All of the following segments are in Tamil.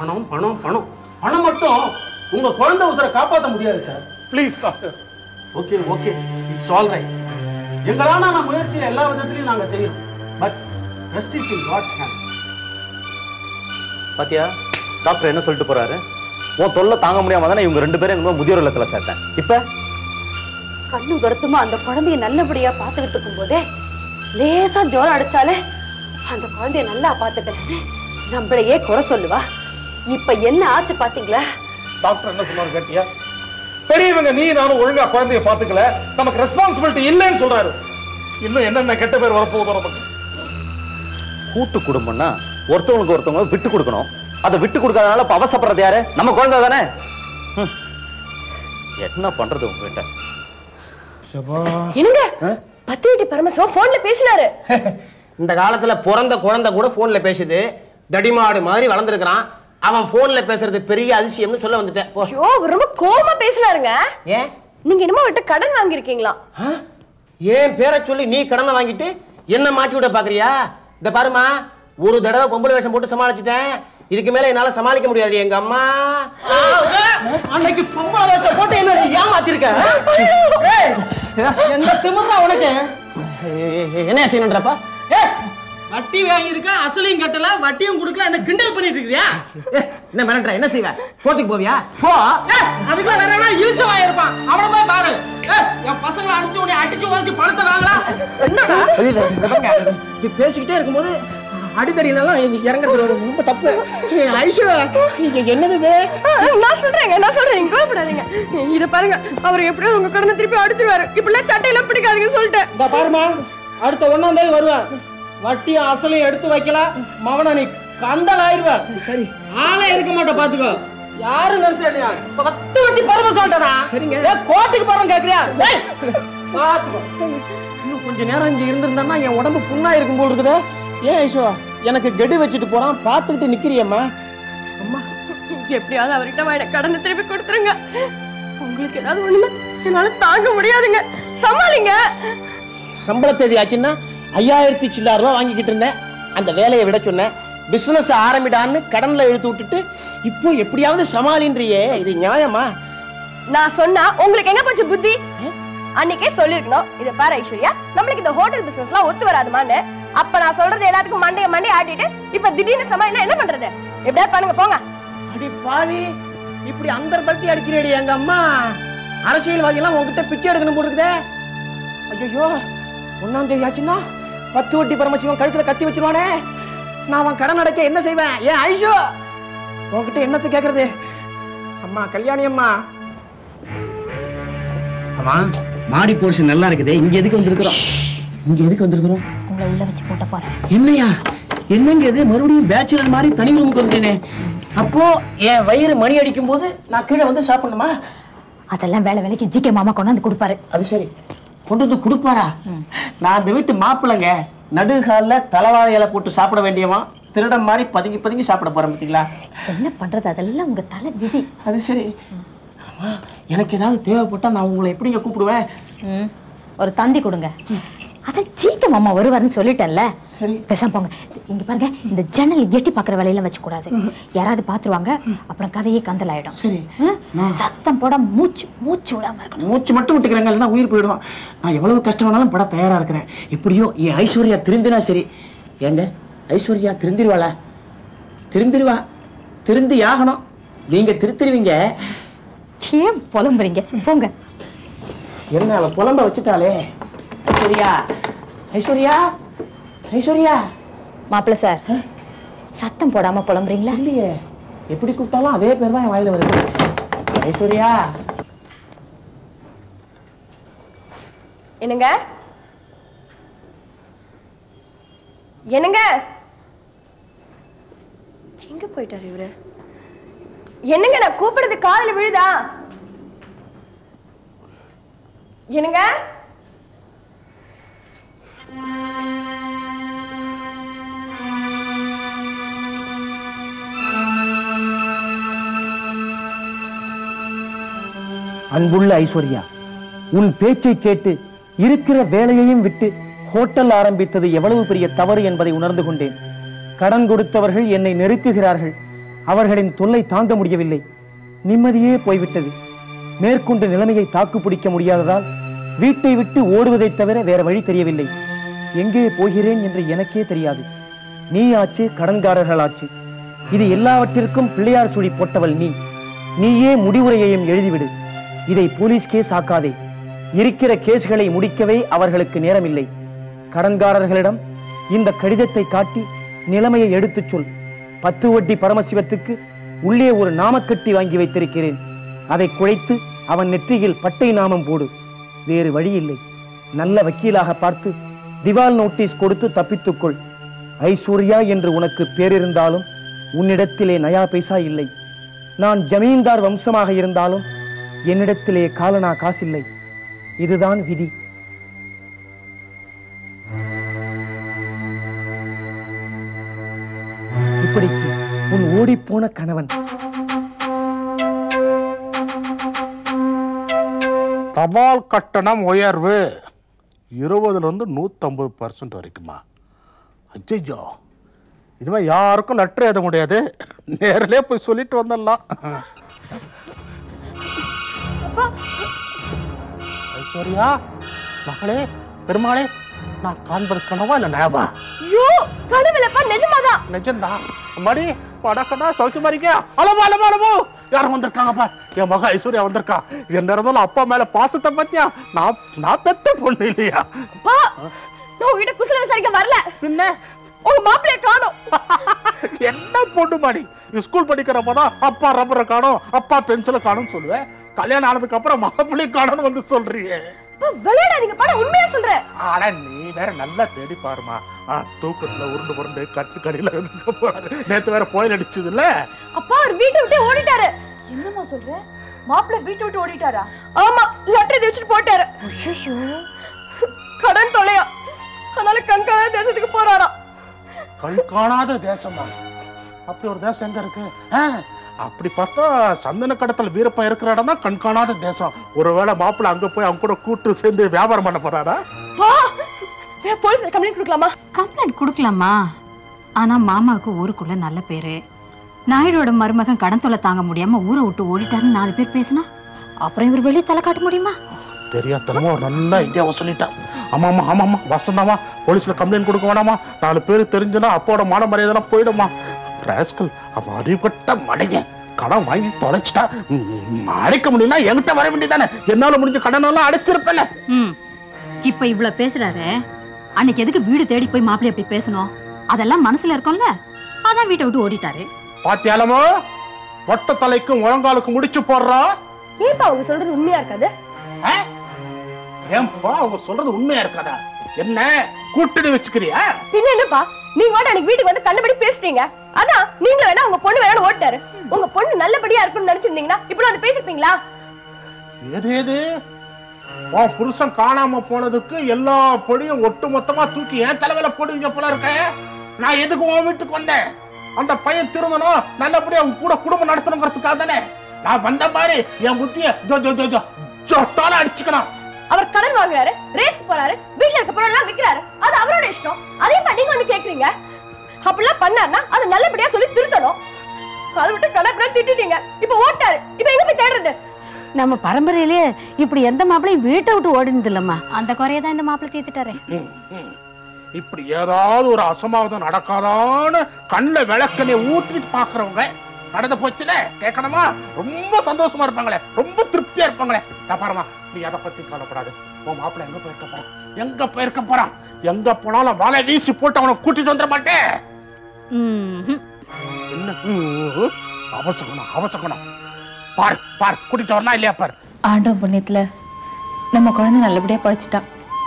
பணம் பணம் பணம் பணம் மட்டும் உங்க குழந்தை உசுரை காப்பாற்ற முடியாது sir please doctor okay okay it's all right எங்களான நான் முயற்சியை எல்லா விதத்திலையும் நாங்க செய்யறோம் but justice in God's hand பாத்தியா டாக்டர் என்ன சொல்லிட்டு போறாரு உன் தொல்லை தாங்க முடியாம தானே இவங்க ரெண்டு பேரும் எங்க முதியோர் இல்லத்துல சேர்த்தேன் இப்ப கண்ணும் கருத்துமா அந்த குழந்தைய நல்லபடியா பார்த்துக்கிட்டு இருக்கும்போதே லேசா ஜோரம் அடிச்சாலே அந்த குழந்தைய நல்லா பார்த்துக்கலன்னு நம்மளையே குறை சொல்லுவா இப்ப என்ன ஆச்சு பாத்தீங்களா டாக்டர் என்ன சொன்னாரு கேட்டியா பெரியவங்க நீ நானும் ஒழுங்கா குழந்தைய பாத்துக்கல நமக்கு ரெஸ்பான்சிபிலிட்டி இல்லைன்னு சொல்றாரு இன்னும் என்னென்ன கெட்ட பேர் வரப்போகுதோ நமக்கு கூட்டு குடும்பம்னா ஒருத்தவங்களுக்கு ஒருத்தவங்க விட்டு கொடுக்கணும் அதை விட்டு கொடுக்காதனால இப்ப அவஸ்தைப்படுறது யாரு நம்ம குழந்தை தானே ஹம். என்ன பண்றது உங்ககிட்ட என்னங்க பத்து வீட்டு பரமசிவம் போன்ல பேசினாரு இந்த காலத்துல பிறந்த குழந்தை கூட போன்ல பேசுது தடிமாடு மாதிரி வளர்ந்துருக்கிறான் அவன் போன்ல பேசுறது பெரிய அதிசயம்னு சொல்ல வந்துட்டேன் போ. ஐயோ அவர் ரொம்ப கோவமா பேசினாருங்க ஏன் நீங்க என்னமோ விட்டு கடன் வாங்கியிருக்கீங்களா ஆ? ஏன் பேரை சொல்லி நீ கடனை வாங்கிட்டு என்ன மாட்டி விட பாக்குறியா இந்த பாருமா ஒரு தடவை பொம்பளை வேஷம் போட்டு சமாளிச்சிட்டேன் இதுக்கு மேல என்னால சமாளிக்க முடியாது எங்க அம்மா ஆ, ஏ, அன்னைக்கு பொம்பளை வேஷம் போட்டு என்ன நீ ஏமாத்திருக்க ஏய், என்ன திமிர்றா உனக்கு ஏய், ஏய், ஏய், என்ன செய்யணுன்றப்பா ஏ வட்டி வாங்கியிருக்க அசலையும் கட்டல வட்டியும் கொடுக்கல என்ன கிண்டல் பண்ணிட்டு இருக்கியா ஏய், என்ன மிரட்டுற என்ன செய்வ கோர்ட்டுக்கு போவியா போ ஏய், அதுக்குள்ள வேற எவனா இழுச்ச வாயிருப்பான் அவன போய் பாரு ஏய், என் பசங்களை அனுப்பிச்சு உன்னை அடிச்சு உதச்சு பணத்தை வாங்கலாம் என்னடா இப்படி பேசிக்கிட்டே இருக்கும்போது அடித்தடினாலும் இறங்குறது ரொம்ப தப்பு ஏய், ஐஷு இங்க என்னது இது நான் சொல்றேங்க நான் சொல்றேன் நீங்க கோவப்படாதீங்க இத பாருங்க அவர் எப்படியோ உங்க கடனை திருப்பி அடிச்சிருவாரு இப்படிலாம் சட்டையெல்லாம் பிடிக்காதுங்க சொல்லிட்டேன் இந்த பாருமா அடுத்த ஒண்ணாம் தேதி வருவேன் வட்டியும் அசலையும் எடுத்து வைக்கல மவன நீ கந்தல் ஆயிருவ சரி ஆளே இருக்க மாட்ட பாத்துக்கோ யாரு நினைச்சா பத்து வட்டி பரம சொல்லிட்டா சரிங்க கோர்ட்டுக்கு பரம் கேக்குறியா ஏய், பாத்துக்கோ இன்னும் கொஞ்ச நேரம் இங்க இருந்திருந்தா என் உடம்பு புண்ணா இருக்கும் போல் இருக்குதே ஏன் ஐஷோ எனக்கு கெடு வச்சுட்டு போறான் பாத்துக்கிட்டு நிக்கிறியம்மா அம்மா எப்படியாவது அவர்கிட்ட வாயிட கடனை திருப்பி கொடுத்துருங்க உங்களுக்கு ஏதாவது ஒண்ணுன்னா என்னால தாங்க முடியாதுங்க சமாளிங்க சம்பள தேதி ஆச்சுன்னா ஐயாயிரத்தி சில்லாயிரம் ரூபாய் வாங்கிக்கிட்டு இருந்தேன் அந்த வேலையை விட சொன்னேன் பிசினஸ் ஆரம்பிடான்னு கடன்ல இழுத்து விட்டுட்டு இப்போ எப்படியாவது சமாளின்றியே இது நியாயமா நான் சொன்னா உங்களுக்கு எங்க போச்சு புத்தி அன்னைக்கே சொல்லிருக்கணும் இத பாரு ஐஸ்வர்யா நம்மளுக்கு இந்த ஹோட்டல் பிசினஸ்லாம் ஒத்து வராதுமான்னு அப்ப நான் சொல்றது எல்லாத்துக்கும் மண்டைய மண்டைய ஆட்டிட்டு இப்ப திடீர்னு சமாளினா என்ன பண்றது எப்படியாவது பண்ணுங்க போங்க அடி பாவி இப்படி அந்தர் பல்ட்டி அடிக்கிறேடி எங்க அம்மா அரசியல்வாதி எல்லாம் உங்ககிட்ட பிச்சை எடுக்கணும் போல இருக்குதே ஐயோ ஒன்னாம் தேதி ஆச்சுன்னா பத்து வட்டி பரமசிவம் கழுத்துல கத்தி வச்சிருவானே நான் அவன் கடன் அடைக்க என்ன செய்வேன் ஏன் ஐஷோ உன்கிட்ட என்னத்தை கேக்குறது அம்மா கல்யாணி அம்மா ஆமா மாடி போர்ஷன் நல்லா இருக்குதே இங்க எதுக்கு வந்திருக்கிறோம் இங்க எதுக்கு வந்திருக்கிறோம் உங்களை உள்ள வச்சு போட்ட போறேன் என்னையா என்னங்க இது மறுபடியும் பேச்சுலர் மாதிரி தனி ரூமுக்கு வந்துட்டேனே அப்போ என் வயிறு மணி அடிக்கும் போது நான் கீழே வந்து சாப்பிடணுமா அதெல்லாம் வேலை வேலைக்கு ஜிகே மாமா கொண்டாந்து கொடுப்பாரு அது சரி கொண்டு வந்து கொடுப்பாரா நான் அந்த வீட்டு மாப்பிள்ளைங்க நடுகால தலைவாழை இலை போட்டு சாப்பிட வேண்டியவன் திருடன் மாதிரி பதுங்கி பதுங்கி சாப்பிட போறேன் பார்த்தீங்களா என்ன பண்றது அதெல்லாம் உங்க தலை விதி அது சரி ஆமா எனக்கு ஏதாவது தேவைப்பட்டா நான் உங்களை எப்படிங்க கூப்பிடுவேன் ம், ஒரு தந்தி கொடுங்க அதான் சீக்க மாமா வருவாருன்னு சொல்லிட்டேன்ல சரி பேசாம போங்க இங்க பாருங்க இந்த ஜன்னல் எட்டி பாக்குற வேலையெல்லாம் வச்சு கூடாது யாராவது பாத்துருவாங்க அப்புறம் கதையே கந்தல் ஆயிடும் சரி ம்? சத்தம் போட மூச்சு மூச்சு விடாம இருக்கணும் மூச்சு மட்டும் விட்டுக்கிறாங்க இல்லைன்னா உயிர் போயிடும் நான் எவ்வளவு கஷ்டமானாலும் பட தயாரா இருக்கிறேன் எப்படியோ என் ஐஸ்வர்யா திருந்தினா சரி ஏங்க ஐஸ்வர்யா திருந்திருவாளா திருந்திருவா திருந்தி ஆகணும் நீங்க திருத்திருவீங்க ஏன் புலம்புறீங்க போங்க என்ன அவ புலம்ப வச்சுட்டாளே ஐஸ்வர்யா ஐஸ்வர்யா ஐஸ்வர்யா மாப்பிள்ள சார் சத்தம் போடாம புலம்புறீங்களா இல்லையே எப்படி கூப்பிட்டாலும் அதே பேர் தான் என் வாயில வருது ஐஸ்வர்யா என்னங்க என்னங்க எங்க போயிட்டாரு இவரு என்னங்க நான் கூப்பிடுறது காதுல விழுதா என்னங்க அன்புள்ள ஐஸ்வர்யா உன் பேச்சை கேட்டு இருக்கிற வேலையையும் விட்டு ஹோட்டல் ஆரம்பித்தது எவ்வளவு பெரிய தவறு என்பதை உணர்ந்து கொண்டேன் கடன் கொடுத்தவர்கள் என்னை நெருக்குகிறார்கள் அவர்களின் தொல்லை தாங்க முடியவில்லை நிம்மதியே போய்விட்டது மேற்கொண்டு நிலைமையை தாக்கு பிடிக்க முடியாததால் வீட்டை விட்டு ஓடுவதைத் தவிர வேற வழி தெரியவில்லை எங்கே போகிறேன் என்று எனக்கே தெரியாது நீ ஆச்சு கடன்காரர்கள் ஆச்சு இது எல்லாவற்றிற்கும் பிள்ளையார் சுழி போட்டவள் நீ நீயே முடிவுரையையும் எழுதிவிடு இதை போலீஸ் கேஸ் ஆக்காதே இருக்கிற கேஸ்களை முடிக்கவே அவர்களுக்கு நேரமில்லை கடன்காரர்களிடம் இந்த கடிதத்தை காட்டி நிலைமையை எடுத்துச் சொல் பத்து வட்டி பரமசிவத்துக்கு உள்ளே ஒரு நாமக்கட்டி வாங்கி வைத்திருக்கிறேன் அதை குழைத்து அவன் நெற்றியில் பட்டை நாமம் போடு வேறு வழி இல்லை நல்ல வக்கீலாக பார்த்து திவால் நோட்டீஸ் கொடுத்து தப்பித்துக்கொள் ஐஸ்வர்யா என்று உனக்கு பேரிருந்தாலும் உன்னிடத்திலே நயா பைசா இல்லை நான் ஜமீன்தார் வம்சமாக இருந்தாலும் என்னிடத்திலே காலனா காசில்லை இதுதான் விதி இப்படிக்கு உன் ஓடிப்போன கணவன் தபால் கட்டணம் உயர்வு இருபதுலேருந்து நூற்றம்பது பர்சன்ட் வரைக்குமா அஜய்யோ இனிமேல் யாருக்கும் லெட்டர் எழுத முடியாது நேரிலே போய் சொல்லிட்டு வந்துடலாம் ஐஸ்வர்யா மகளே பெருமாளே நான் காண்பது கனவா இல்லை நயவா ஐயோ கனவுலப்பா நிஜமாதான் நிஜம்தா மடி படக்கடா சௌக்கியமா இருக்கியா அளவோ அளவோ அளவோ யாரும் வந்திருக்காங்கப்பா என் மக ஐஸ்வர்யா வந்திருக்கா என்ன இருந்தாலும் அப்பா மேல பாசத்தை பத்தியா நான் நான் பெத்த பொண்ணு இல்லையா பா நான் உங்ககிட்ட குசல விசாரிக்க வரல பின்ன உங்க மாப்பிள்ளைய காணோம் என்ன பொண்ணு மாடி ஸ்கூல் படிக்கிறப்பதான் அப்பா ரப்பரை காணும் அப்பா பென்சிலை காணும்னு சொல்லுவேன் கல்யாணம் ஆனதுக்கு அப்புறம் மாப்பிள்ளையும் காணும்னு வந்து சொல்றியே அப்பா, விளையாடாதீங்க பாட உண்மையா சொல்றேன் ஆனா நீ வேற நல்லா தேடி பாருமா ஆ, தூக்கத்துல உருண்டு உருண்டு கட்டு கடையில இருக்க போறாரு நேத்து வேற புயல் அடிச்சது இல்ல அப்பா அவர் வீட்டை விட்டு ஓடிட்டாரு என்னம்மா சொல்ற மாப்பிள்ளை வீட்டை விட்டு ஓடிட்டாரா ஆமா லெட்டர் வச்சுட்டு போட்டாரு கடன் தொலையா அதனால கண்காணாத தேசத்துக்கு போறாராம் கண் காணாத தேசமா அப்படி ஒரு தேசம் எங்க இருக்கு ஆ, அப்படி பார்த்தா சந்தன கடத்தல் வீரப்பா இருக்கிற இடம் தான் கண் காணாத தேசம் ஒருவேளை மாப்பிள்ளை அங்க போய் அவங்க கூட கூட்டு சேர்ந்து வியாபாரம் பண்ண போறாரா பா போலீஸ்ல கம்ப்ளைண்ட் கொடுக்கலாமா கம்ப்ளைண்ட் கொடுக்கலாமா ஆனா மாமாவுக்கு ஊருக்குள்ள நல்ல பேரு நாயுடோட மருமகன் கடன் தொல்லை தாங்க முடியாம ஊரை விட்டு ஓடிட்டாருன்னு நாலு பேர் பேசினா அப்புறம் இவர் வெளியே தலை காட்ட முடியுமா தெரியாதனமா ஒரு நல்ல ஐடியாவை சொல்லிட்டான் ஆமா ஆமா ஆமா ஆமா வாசந்தாமா போலீஸ்ல கம்ப்ளைண்ட் கொடுக்க வேணாமா நாலு பேர் தெரிஞ்சுனா அப்போட மான மரியாதைலாம் போயிடுமா ராஸ்கல் அவன் அறிவுகட்ட மடையன் கடன் வாங்கி தொலைச்சிட்டா ம், ம், அடைக்க முடியும்னா என்கிட்ட வர வேண்டியதானே என்னால முடிஞ்ச கடனெல்லாம் அடைச்சிருப்பேன்ல ம் இப்ப இவ்வளவு பேசுறாரு அன்னைக்கு எதுக்கு வீடு தேடி போய் மாப்பிள்ளை அப்படி பேசணும் அதெல்லாம் மனசுல இருக்கும்ல அதான் வீட்டை விட்டு ஓடிட்டாரு பாத்தியாலமோ ஒட்ட தலைக்கும் முழங்காலுக்கும் முடிச்சு போடுறா ஏன்பா அவங்க சொல்றது உண்மையா இருக்காது ஆ? ஏன்பா அவங்க சொல்றது உண்மையா இருக்காதா என்ன கூட்டணி வச்சுக்கிறியா பின்ன என்னப்பா நீங்க வாட எனக்கு வீட்டுக்கு வந்து கண்டபடி பேசிட்டீங்க அதான் நீங்க வேணா உங்க பொண்ணு வேணாம்னு ஓட்டாரு உங்க பொண்ணு நல்லபடியா இருக்கும்னு நினைச்சிருந்தீங்கன்னா இப்ப வந்து பேசிருப்பீங்களா எது எது உன் புருஷன் காணாம போனதுக்கு எல்லா பொடியும் ஒட்டு மொத்தமா தூக்கி என் தலைமையில போடுவீங்க போல இருக்க நான் எதுக்கு உன் வீட்டுக்கு வந்தேன் அந்த பையன் திருந்தணும் நல்லபடியா அவங்க கூட குடும்பம் நடத்தணுங்கிறதுக்காக தானே நான் வந்த மாதிரி என் புத்திய ஜோ ஜோ ஜோ ஜோ ஜொட்டால அடிச்சுக்கணும் அவர் கடன் வாங்குறாரு ரேஸ்க்கு போறாரு வீட்டுல இருக்க பொருள் எல்லாம் விக்கிறாரு அது அவரோட இஷ்டம் அதே தான் நீங்க வந்து கேக்குறீங்க அப்படிலாம் பண்ணாருன்னா அதை நல்லபடியா சொல்லி திருத்தணும் அதை விட்டு கடற்புறம் திட்டிட்டீங்க இப்ப ஓட்டாரு இப்ப எங்க போய் தேடுறது நம்ம பரம்பரையிலே இப்படி எந்த மாப்பிளையும் வீட்டை விட்டு ஓடினது இல்லம்மா அந்த குறையை தான் இந்த மாப்பிள்ளை தீர்த்துட்டாரே ம், ம். இப்படி ஏதாவது ஒரு அசம்பாவிதம் நடக்காதான்னு கண்ணில் விளக்கனை ஊத்திட்டு பாக்குறவங்க நடந்து போச்சுல கேட்கணுமா ரொம்ப சந்தோஷமா இருப்பாங்களே ரொம்ப திருப்தியா இருப்பாங்களே நான் பாருமா நீ அதை பத்தி கவலைப்படாது உன் மாப்பிள்ளை எங்க போயிருக்க போறான் எங்க போயிருக்க போறான் எங்க போனாலும் வலை வீசி போட்டு அவனை கூட்டிட்டு வந்துட மாட்டேன் ம்ஹும். என்ன ம், அவசகணும் அவசகணும் பாரு பாரு கூட்டிட்டு வரலாம் இல்லையா பாரு ஆண்டவன் புண்ணியத்துல நம்ம குழந்தை நல்லபடியா படிச்சிட்டான்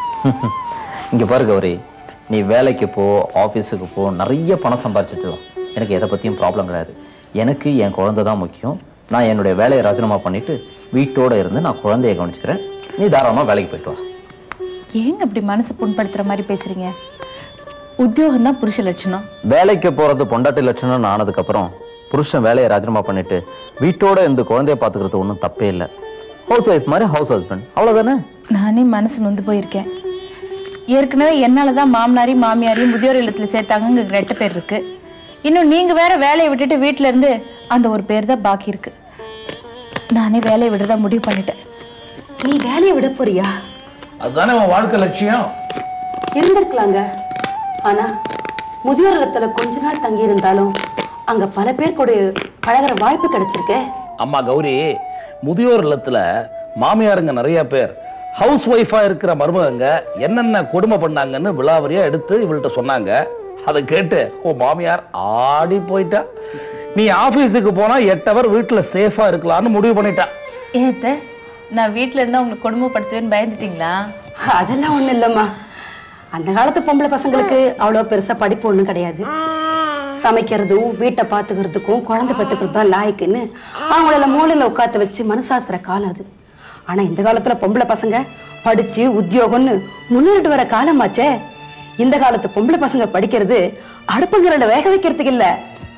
இங்க பாரு கௌரி நீ வேலைக்கு போ ஆஃபீஸுக்கு போ நிறைய பணம் சம்பாரிச்சிட்டு வா. எனக்கு எதை பற்றியும் ப்ராப்ளம் கிடையாது எனக்கு என் குழந்தை தான் முக்கியம் நான் என்னுடைய வேலையை ராஜினாமா பண்ணிட்டு வீட்டோட இருந்து நான் குழந்தைய கவனிச்சுக்கிறேன் நீ தாராளமாக வேலைக்கு போயிட்டு வா ஏங்க இப்படி மனசை புண்படுத்துற மாதிரி பேசுறீங்க உத்தியோகம் தான் புருஷ லட்சணம் வேலைக்கு போறது பொண்டாட்டி லட்சணம்னு ஆனதுக்கப்புறம் புருஷன் வேலையை ராஜினாமா பண்ணிட்டு வீட்டோட இருந்து குழந்தைய பார்த்துக்கிறது ஒன்றும் தப்பே இல்லை ஹவுஸ் ஒய்ஃப் மாதிரி ஹவுஸ் ஹஸ்பண்ட் அவ்வளோதானே நானே மனசு நொந்து போயிருக்கேன் ஏற்கனவே என்னால தான் மாமனாரையும் மாமியாரையும் முதியோர் இல்லத்துல சேர்த்தாங்கங்கிற ரெட்ட பேர் இருக்கு இன்னும் நீங்க வேற வேலையை விட்டுட்டு வீட்ல இருந்து அந்த ஒரு பேர் தான் பாக்கி இருக்கு நானே வேலையை விடுறதா முடிவு பண்ணிட்டேன் நீ வேலையை விட போறியா அதுதானே உன் வாழ்க்கை லட்சியம் இருந்திருக்கலாங்க ஆனா முதியோர் இல்லத்துல கொஞ்ச நாள் தங்கி இருந்தாலும் அங்க பல பேர் கூட பழகுற வாய்ப்பு கிடைச்சிருக்கே அம்மா கௌரி முதியோர் இல்லத்துல மாமியாருங்க நிறைய பேர் ஹவுஸ் ஒய்ஃபா இருக்கிற மருமகங்க என்னென்ன கொடுமை பண்ணாங்கன்னு விலாவரியா எடுத்து இவள்கிட்ட சொன்னாங்க அதை கேட்டு ஓ மாமியார் ஆடி போயிட்டா நீ ஆபீஸுக்கு போனா எட்டு ஹவர் வீட்டுல சேஃபா இருக்கலாம்னு முடிவு பண்ணிட்டா ஏத்த நான் வீட்ல இருந்தா உங்களுக்கு கொடுமைப்படுத்துவேன்னு பயந்துட்டீங்களா அதெல்லாம் ஒண்ணும் இல்லம்மா அந்த காலத்து பொம்பளை பசங்களுக்கு அவ்வளோ பெருசா படிப்பு ஒண்ணும் கிடையாது சமைக்கிறதும் வீட்டை பார்த்துக்கிறதுக்கும் குழந்தை பெற்றுக்கிறது தான் லாய்க்குன்னு அவங்கள மூலையில உட்காந்து வச்சு மனசாஸ்திர காலம் அது ஆனா இந்த காலத்துல பொம்பளை பசங்க படிச்சு உத்தியோகம்னு முன்னேறிட்டு வர காலமாச்சே இந்த காலத்து பொம்பளை பசங்க படிக்கிறது அடுப்புங்கிறத வேக வைக்கிறதுக்கு இல்ல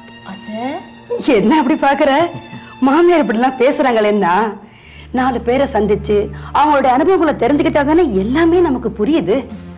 என்ன அப்படி பாக்குற மாமியார் இப்படிலாம் பேசுறாங்களேன்னா நாலு பேரை சந்திச்சு அவங்களுடைய அனுபவங்களை தெரிஞ்சுக்கிட்டா தானே எல்லாமே நமக்கு புரியுது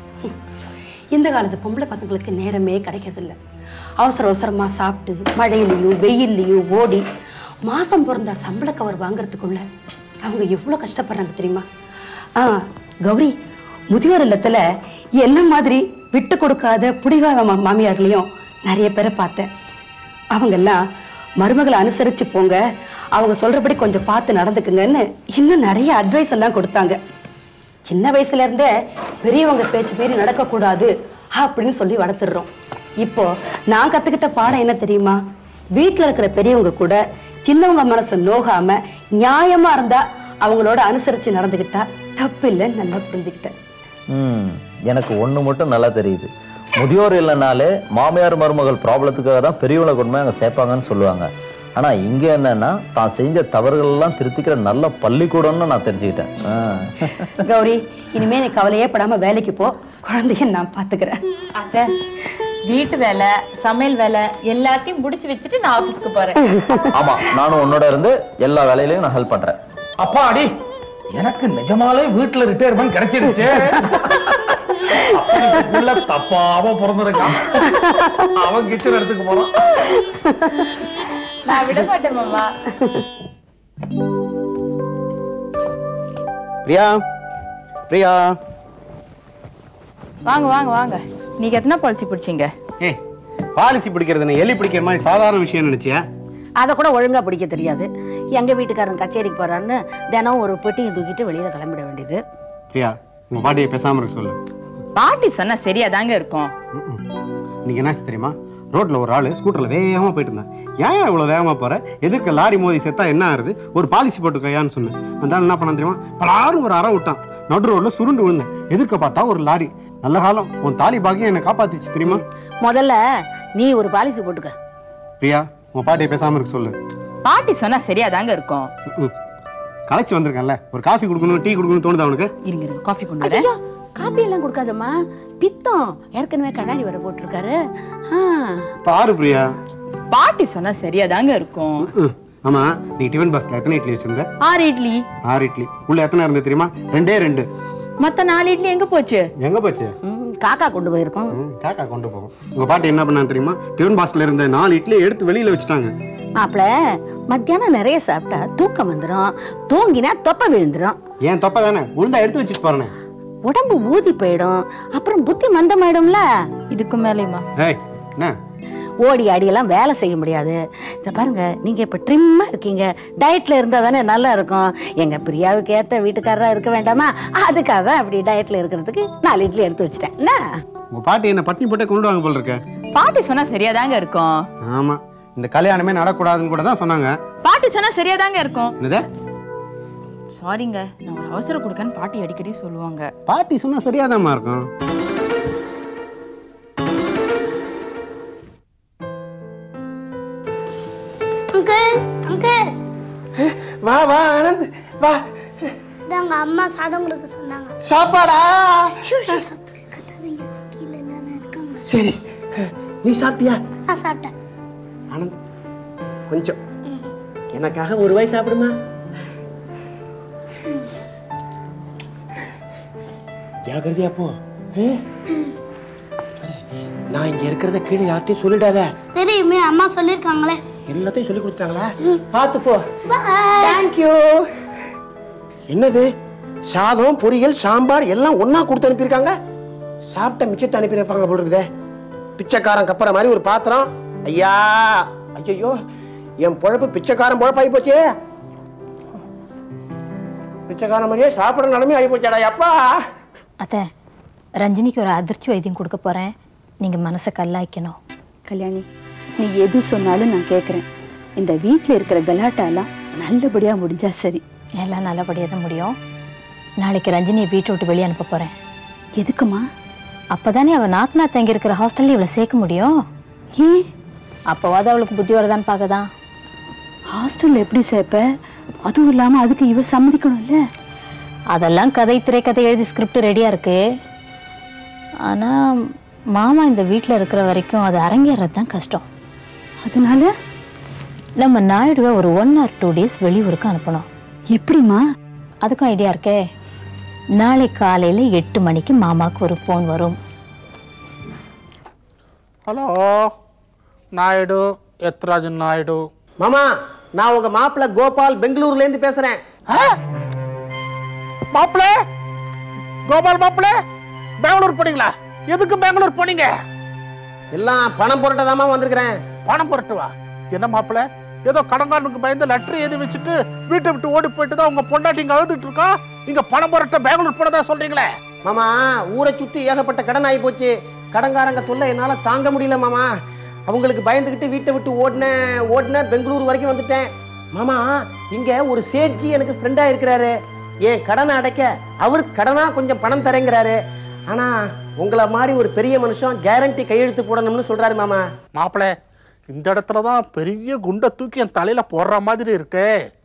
இந்த காலத்து பொம்பளை பசங்களுக்கு நேரமே கிடைக்கிறது இல்ல அவசர அவசரமா சாப்பிட்டு மழையிலையும் வெயில்லையும் ஓடி மாசம் பிறந்தா சம்பள கவர் வாங்குறதுக்குள்ள அவங்க எவ்வளவு கஷ்டப்படுறாங்க தெரியுமா ஆ கௌரி முதியோர் இல்லத்துல என்ன மாதிரி விட்டு கொடுக்காத புடிகாத மா- மாமியார்களையும் நிறைய பேரை பார்த்தேன் அவங்கெல்லாம் மருமகளை அனுசரிச்சு போங்க அவங்க சொல்றபடி கொஞ்சம் பார்த்து நடந்துக்குங்கன்னு இன்னும் நிறைய அட்வைஸ் எல்லாம் கொடுத்தாங்க சின்ன வயசுல இருந்தே பெரியவங்க பேச்சு மீறி நடக்கக்கூடாது அப்படின்னு சொல்லி வளர்த்துடுறோம் இப்போ நான் கத்துக்கிட்ட பாடம் என்ன தெரியுமா வீட்ல இருக்கிற பெரியவங்க கூட சின்னவங்க மனசு நோகாம நியாயமா இருந்தா அவங்களோட அனுசரிச்சு நடந்துக்கிட்டா தப்பு இல்லைன்னு நல்லா புரிஞ்சுக்கிட்டேன் ம் எனக்கு ஒன்று மட்டும் நல்லா தெரியுது முதியோர் இல்லைனாலே மாமியார் மருமகள் ப்ராப்ளத்துக்காக தான் பெரியவங்களை கொண்டு போய் அங்கே சேர்ப்பாங்கன்னு சொல்லுவாங்க ஆனால் இங்கே என்னன்னா தான் செஞ்ச தவறுகள் எல்லாம் திருத்திக்கிற நல்ல பள்ளிக்கூடம்னு நான் தெரிஞ்சுக்கிட்டேன் ஆ. கௌரி இனிமே நீ கவலையே படாம வேலைக்கு போ குழந்தைய நான் பாத்துக்கிறேன் அத்தை வீட்டு வேலை சமையல் வேலை எல்லாத்தையும் முடிச்சு வச்சுட்டு நான் ஆபீஸ்க்கு போறேன் ஆமா நானும் உன்னோட இருந்து எல்லா வேலையிலையும் நான் ஹெல்ப் பண்றேன் அப்பாடி எனக்கு நிஜமாலே வீட்டுல ரிட்டையர்மெண்ட் கிடைச்சிருச்சு அப்பனுக்கு புள்ள தப்பாம பிறந்திருக்கான் அவன் கிச்சன் எடுத்துக்கு போறான் நான் விட மாட்டேன் மாமா பிரியா பிரியா வாங்க வாங்க வாங்க நீங்க எத்தனை பாலிசி பிடிச்சீங்க ஏ பாலிசி பிடிக்கிறது எலி பிடிக்கிற மாதிரி சாதாரண விஷயம் நினைச்சியா அதை கூட ஒழுங்கா பிடிக்க தெரியாது எங்க வீட்டுக்காரன் கச்சேரிக்கு போறான்னு தினம் ஒரு பெட்டியை தூக்கிட்டு வெளியில கிளம்பிட வேண்டியது பிரியா உங்க பாட்டியை பேசாம இருக்க சொல்லு பாட்டி சொன்னா சரியா தாங்க இருக்கும் இன்னைக்கு என்னாச்சு தெரியுமா ரோட்ல ஒரு ஆளு ஸ்கூட்டர்ல வேகமா போயிட்டு இருந்தான் ஏன் இவ்வளவு வேகமா போற எதிர்க்க லாரி மோதி செத்தா என்ன ஆகுது ஒரு பாலிசி போட்டுக்கையான்னு சொன்னேன் அந்த ஆள் என்ன பண்ணான் தெரியுமா பலாரும் ஒரு அறை விட்டான் நடு ரோட்ல சுருண்டு விழுந்தேன் எதிர்க்க பார்த்தா ஒரு லாரி நல்ல காலம் உன் தாலி பாக்கியம் என்னை காப்பாத்திச்சு தெரியுமா முதல்ல நீ ஒரு பாலிசி போட்டுக்க பிரியா உன் பாட்டியை பேசாம இருக்க சொல்லு பாட்டி சொன்னா சரியா தாங்க இருக்கும் ம். களைச்சு வந்திருக்கேன்ல ஒரு காஃபி கொடுக்கணும் டீ கொடுக்கணும் தோணுதா உனக்கு இருங்க இருங்க காஃபி கொண்டு வரேன் ஐயோ காப்பி எல்லாம் கொடுக்காதம்மா பித்தம் ஏற்கனவே கண்ணாடி வர போட்டிருக்காரு ஆ. பாரு பிரியா பாட்டி சொன்னா சரியா தாங்க இருக்கும் ம். ஆமா நீ டிஃபன் பாக்ஸ்ல எத்தனை இட்லி வச்சிருந்த ஆறு இட்லி ஆறு இட்லி உள்ள எத்தனை இருந்தது தெரியுமா ரெண்டே ரெண்டு மத்த நாலு இட்லி எங்க போச்சு எங்க போச்சு ம், காக்கா கொண்டு போயிருக்கோம் ம், காக்கா கொண்டு போகும் உங்க பாட்டி என்ன பண்ணாங்க தெரியுமா டிஃபன் பாக்ஸ்ல இருந்த நாலு இட்லியை எடுத்து வெளியில வச்சுட்டாங்க மாப்பிள மத்தியானம் நிறைய சாப்பிட்டா தூக்கம் வந்துடும் தூங்கினா தொப்பை விழுந்துரும் ஏன் தொப்பை தானே உளுந்தா எடுத்து வச்சுட்டு போறேன் உடம்பு ஊதி போயிடும் அப்புறம் புத்தி மந்தமாயிடும்ல இதுக்கு மேலேயுமா ஏய் என்ன ஓடி ஆடியெல்லாம் வேலை செய்ய முடியாது இதை பாருங்க நீங்க இப்ப ட்ரிம்மா இருக்கீங்க டயட்ல இருந்தா தானே நல்லா இருக்கும் எங்க பிரியாவுக்கு ஏத்த வீட்டுக்காரரா இருக்க வேண்டாமா அதுக்காக தான் அப்படி டயட்ல இருக்கிறதுக்கு நாலு இட்லி எடுத்து வச்சுட்டேன் என்ன உங்க பாட்டி என்ன பட்டினி போட்டே கொண்டு வாங்க போல இருக்க பாட்டி சொன்னா சரியா தாங்க இருக்கும் ஆமா இந்த கல்யாணமே நடக்கூடாதுன்னு கூட தான் சொன்னாங்க பாட்டி சொன்னா சரியா தாங்க இருக்கும் என்னது சாரிங்க நான் ஒரு அவசரம் கொடுக்கன்னு பாட்டி அடிக்கடி சொல்லுவாங்க பாட்டி சொன்னா சரியாதாம்மா இருக்கும் அங்கிள் அங்கிள் வா வா ஆனந்த் வா இதாங்க அம்மா சாதம் கொடுக்க சொன்னாங்க சாப்பாடா ஷூ, ஷூ, சத்தம் கத்தாதீங்க. கீழே எல்லாரும் இருக்காங்க சரி நீ சாப்பிட்டியா நான் சாப்பிட்டேன் ஆனந்த் கொஞ்சம் எனக்காக ஒரு வாய் சாப்பிடுமா ஜாகிரதையா போ ஏ? நான் இங்க இருக்கிறத கீழே யார்ட்டையும் சொல்லிடாத தெரியுமே அம்மா சொல்லியிருக்காங்களே எல்லாத்தையும் சொல்லி கொடுத்தாங்களா பார்த்து போ தேங்க்யூ என்னது சாதம் பொரியல் சாம்பார் எல்லாம் ஒண்ணா கொடுத்து அனுப்பியிருக்காங்க சாப்பிட்ட மிச்சத்தை அனுப்பியிருப்பாங்க போல இருக்குதே பிச்சைக்காரன் கப்பற மாதிரி ஒரு பாத்திரம் ஐயா ஐயோ என் பொழப்பு பிச்சைக்காரன் பொழப்பாகி போச்சே பிச்சைக்காரன் மாதிரியே சாப்பிட்ற நிலைமை ஆகி போச்சாடா அப்பா அத்தை ரஞ்சினிக்கு ஒரு அதிர்ச்சி வைத்தியம் கொடுக்க போறேன் நீங்க மனசை கல்லாய்க்கணும் கல்யாணி நீ எது சொன்னாலும் நான் கேட்குறேன் இந்த வீட்டில் இருக்கிற கலாட்டாலாம் நல்லபடியாக முடிஞ்சா சரி எல்லாம் நல்லபடியாக தான் முடியும் நாளைக்கு ரஞ்சினியை வீட்டை விட்டு வெளியே அனுப்ப போறேன் எதுக்குமா அப்பதானே அவ நாத்தனா தங்கி இருக்கிற ஹாஸ்டல்ல இவளை சேர்க்க முடியும் ஏன் அப்போவாது அவளுக்கு புத்தி வரதான்னு பார்க்கதான் ஹாஸ்டலில் எப்படி சேர்ப்ப அதுவும் இல்லாமல் அதுக்கு இவ சம்மதிக்கணும்ல அதெல்லாம் கதை திரைக்கதை எழுதி ஸ்கிரிப்ட் ரெடியா இருக்கு ஆனா மாமா இந்த வீட்டில் இருக்கிற வரைக்கும் அது அரங்கேறது தான் கஷ்டம் அதனால நம்ம நாயுடுவை ஒரு ஒன் ஆர் டூ டேஸ் வெளியூருக்கு அனுப்பணும் எப்படிம்மா அதுக்கும் ஐடியா இருக்கே நாளை காலையில் எட்டு மணிக்கு மாமாவுக்கு ஒரு ஃபோன் வரும் ஹலோ நாயுடு எத்ராஜன் நாயுடு மாமா நான் உங்க மாப்பிள்ள கோபால் பெங்களூர்ல இருந்து பேசுறேன் மாப்பிள கோபால் மாப்பிள பெங்களூர் போனீங்களா எதுக்கு பெங்களூர் போனீங்க எல்லாம் பணம் புரட்டதாமா வந்திருக்கிறேன் பணம் புரட்டுவா என்ன மாப்பிள ஏதோ கடங்காரனுக்கு பயந்து லெட்டர் எழுதி வச்சுட்டு வீட்டை விட்டு ஓடி போயிட்டு தான் உங்க பொண்டாட்டி இங்க அழுதுட்டு இருக்கா இங்க பணம் புரட்ட பெங்களூர் போனதா சொல்றீங்களே மாமா ஊரை சுத்தி ஏகப்பட்ட கடன் ஆகி போச்சு கடன்காரங்க தொல்லை என்னால தாங்க முடியல மாமா அவங்களுக்கு பயந்துக்கிட்டு வீட்டை விட்டு ஓடினேன் ஓடினேன் பெங்களூர் வரைக்கும் வந்துட்டேன் மாமா இங்க ஒரு சேட்ஜி எனக்கு ஃப்ரெண்டா இருக்கிறாரு என் கடனை அடைக்க அவர் கடனா கொஞ்சம் பணம் தரேங்கிறாரு ஆனா உங்களை மாதிரி ஒரு பெரிய மனுஷன் கேரண்டி கையெழுத்து போடணும்னு சொல்றாரு மாமா மாப்பிள இந்த இடத்துல தான் பெரிய குண்டை தூக்கி என் தலையில போடுற மாதிரி இருக்கே